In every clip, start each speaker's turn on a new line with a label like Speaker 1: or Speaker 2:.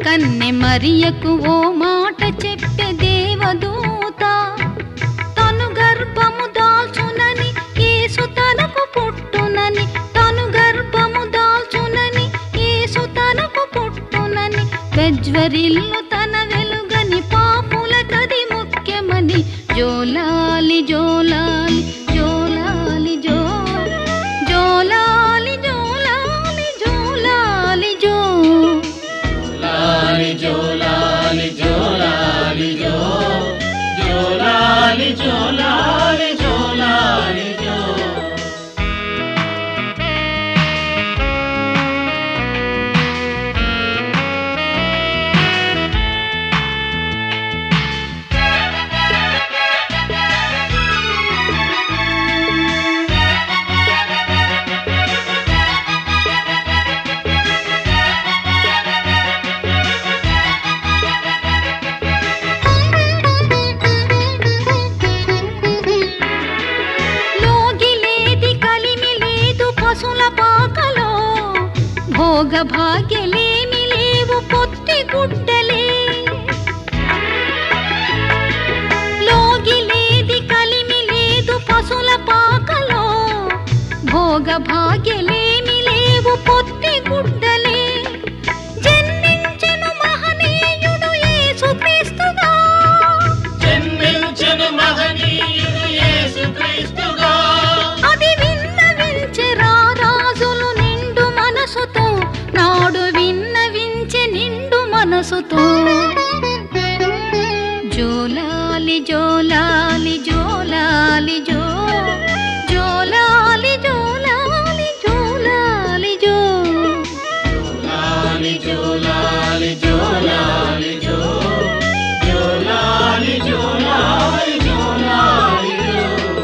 Speaker 1: కన్నె మరియకు ఓ మాట చెప్పే దేవదూత తను గర్భము దాల్చునని యేసు తనకు పుట్టునని తను గర్భము దాల్చునని యేసు తనకు పుట్టునని ప్రజ్వరిల్లు తన వెలుగని పాపుల కది ముఖ్యమని జోలాలి జోలాలి జోలాలి జో జోలాలి జోలాలి జోలాలి జో
Speaker 2: లాలి జో లాలి జో లాలి జో జో లాలి జో లాలి జో లాలి జో
Speaker 1: లోగిలేది కలిమి లేదు పశుల పాకలో భోగ భాగ్యలేమి లేవు పొత్తి గుడ్డలే లోగిలేది కలిమి లేదు పశుల పాకలో భోగ భాగ్యలేమి లేవు పొత్తి గుడ్డలే జన్మించెను మహనీయుడు యేసుక్రీస్తుగా
Speaker 2: జన్మించెను మహనీయుడు యేసుక్రీస్తుగా
Speaker 1: అది విన్నవించె రారాజులు నిండు మనసుతో నాడు విన్నవించె నిండు మనసుతో జోలాలి జోలాలి జోలాలి జో జోలాలి జోలాలి జోలాలి జో
Speaker 2: లాలి జో లాలి జో లాలి జో జో లాలి జో లాలి జో లాలి జో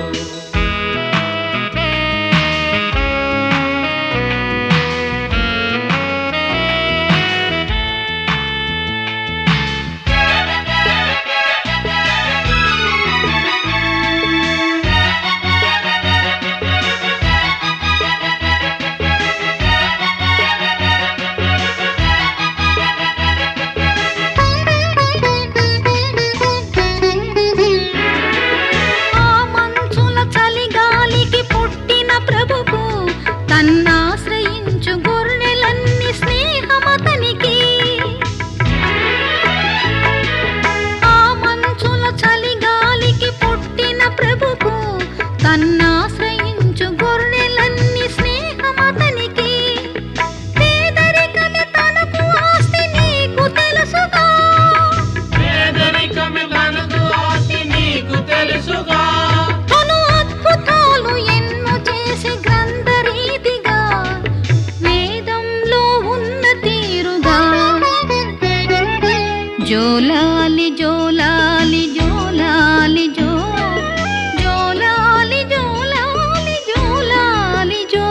Speaker 1: ఆ మంచుల చలిగాలికి పుట్టిన ప్రభుకు తన్నాశ్రయించు గొర్రెలన్నీ స్నేహమతనికి ఆ మంచుల చలిగాలికి పుట్టిన ప్రభుకు తన్నాశ్రయించు గొర్రెలన్నీ స్నేహమతనికి పేదరికమే తనకు ఆస్తి నీకు తెలుసుగా
Speaker 2: పేదరికమే మనకు ఆస్తి నీకు తెలుసుగా
Speaker 1: తను అద్భుతాలు ఎన్నో చేసి గ్రంథరీతిగా వేదంలో ఉన్న తీరుగా జోలాలి జోలాలి జోలాలి జో జోలాలి జోలాలి జోలాలి జో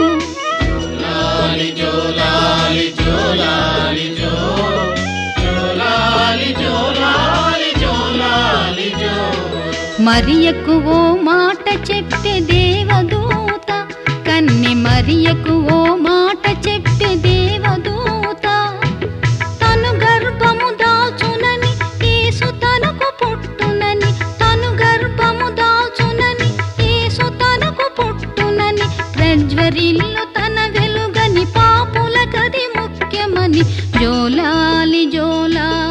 Speaker 2: లాలి జో లాలి జో లాలి జో జో లాలి జో లాలి జో లాలి జో
Speaker 1: మరియకు ఓ మాట చెప్పే దేవదూత కన్నె మరియకు ఓ మాట చెప్పే దేవదూత తను గర్భము దాల్చునని యేసు తనకు పుట్టునని తను గర్భము దాల్చునని యేసు తనకు పుట్టునని ప్రజ్వరిల్లు తన వెలుగని పాపుల కది ముఖ్యమని జోలాలి జోలాలి